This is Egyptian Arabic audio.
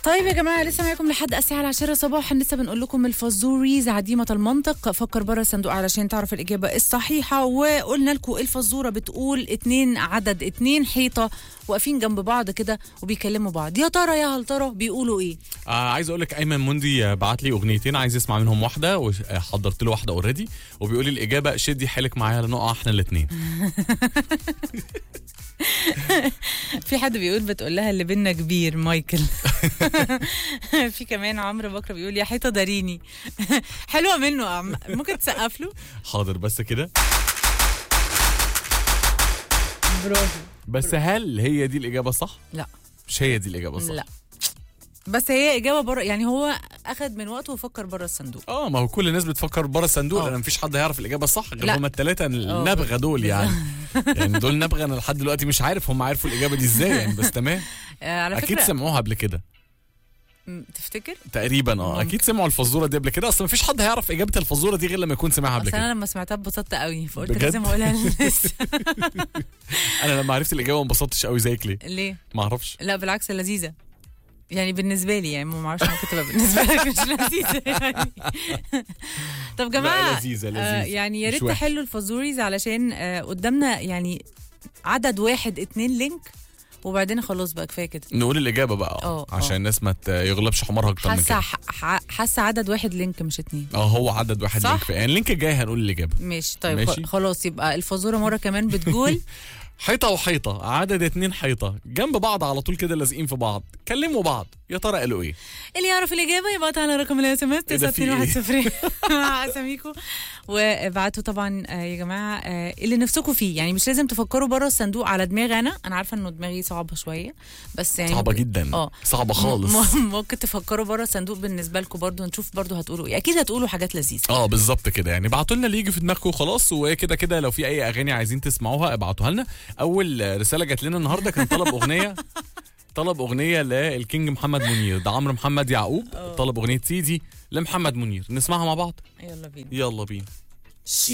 طيب يا جماعه لسه معاكم لحد الساعه العاشرة صباحا لسه بنقول لكم الفزوريز عديمه المنطق فكر بره الصندوق علشان تعرف الاجابه الصحيحه وقلنا لكم الفزوره بتقول اتنين عدد اتنين حيطه واقفين جنب بعض كده وبيكلموا بعض يا ترى يا هل ترى بيقولوا ايه آه عايز اقول لك ايمن مندي بعت لي اغنيتين عايز يسمع منهم واحده وحضرت له واحده اوريدي وبيقول لي الاجابه شدي حيلك معايا لنقع احنا الاثنين في حد بيقول بتقول لها اللي بينا كبير مايكل في كمان عمرو بكر بيقول يا حيطه داريني حلوه منه يا عم ممكن تسقف له حاضر بس كده برافو بس هل هي دي الاجابه الصح لا مش هي دي الاجابه الصح لا بس هي اجابه بره يعني هو اخد من وقته وفكر بره الصندوق اه ما هو كل الناس بتفكر بره الصندوق آه. لان مفيش حد هيعرف الاجابه الصح غير لا. هما الثلاثه النبغه دول يعني يعني دول نبغه انا لحد دلوقتي مش عارف هم عرفوا الاجابه دي ازاي يعني بس تمام آه على اكيد فكره سمعوها قبل كده م- تفتكر تقريبا اه ممكن. اكيد سمعوا الفزوره دي قبل كده اصل مفيش حد هيعرف اجابه الفزوره دي غير لما يكون سمعها قبل اصل انا كده لما سمعتها اتبسطت قوي فقلت بجد؟ لازم اقولها لسه انا لما عرفت الاجابه ما انبسطتش قوي زيك ليه ليه ما اعرفش لا بالعكس لذيذه يعني بالنسبه لي يعني ما اعرفش ممكن تبقى بالنسبه لك مش لذيذه يعني طب جماعه لا، لذيذة، آه لذيذة. يعني يا مش ريت وحش. تحلوا الفازوريز علشان آه قدامنا يعني عدد واحد اتنين لينك وبعدين خلاص بقى كفايه كده نقول الاجابه بقى اه، عشان اه. الناس ما ت- يغلبش حمارها اكتر من حاسه كده ح- ح- حاسه عدد واحد لينك مش اتنين اه هو عدد واحد صح؟ لينك في يعني اللينك الجاي هنقول الاجابه ماشي طيب ماشي. ماشي. خلاص يبقى الفازوره مره كمان بتقول حيطه وحيطه عدد اتنين حيطه جنب بعض على طول كده لازقين في بعض كلموا بعض يا ترى قالوا ايه اللي يعرف الاجابه يبعتها على رقم الاس ام اس إيه ده في إيه؟ 92110 مع اساميكم وابعتوا طبعا آه، يا جماعه آه، اللي نفسكم فيه يعني مش لازم تفكروا بره الصندوق على دماغي انا انا عارفه انه دماغي صعبه شويه بس يعني صعبه ممكن- جدا اه صعبه م- خالص م- ممكن تفكروا بره الصندوق بالنسبه لكم برضو نشوف برضو هتقولوا ايه اكيد هتقولوا حاجات لذيذه اه بالظبط كده يعني ابعتوا لنا اللي يجي في دماغكم وخلاص وكده كده لو في اي اغاني عايزين تسمعوها ابعتوها لنا اول رساله جات لنا النهارده كان طلب اغنيه طلب اغنيه للكينج محمد منير ده عمرو محمد يعقوب طلب اغنيه سيدي لمحمد منير نسمعها مع بعض يلا بينا يلا بينا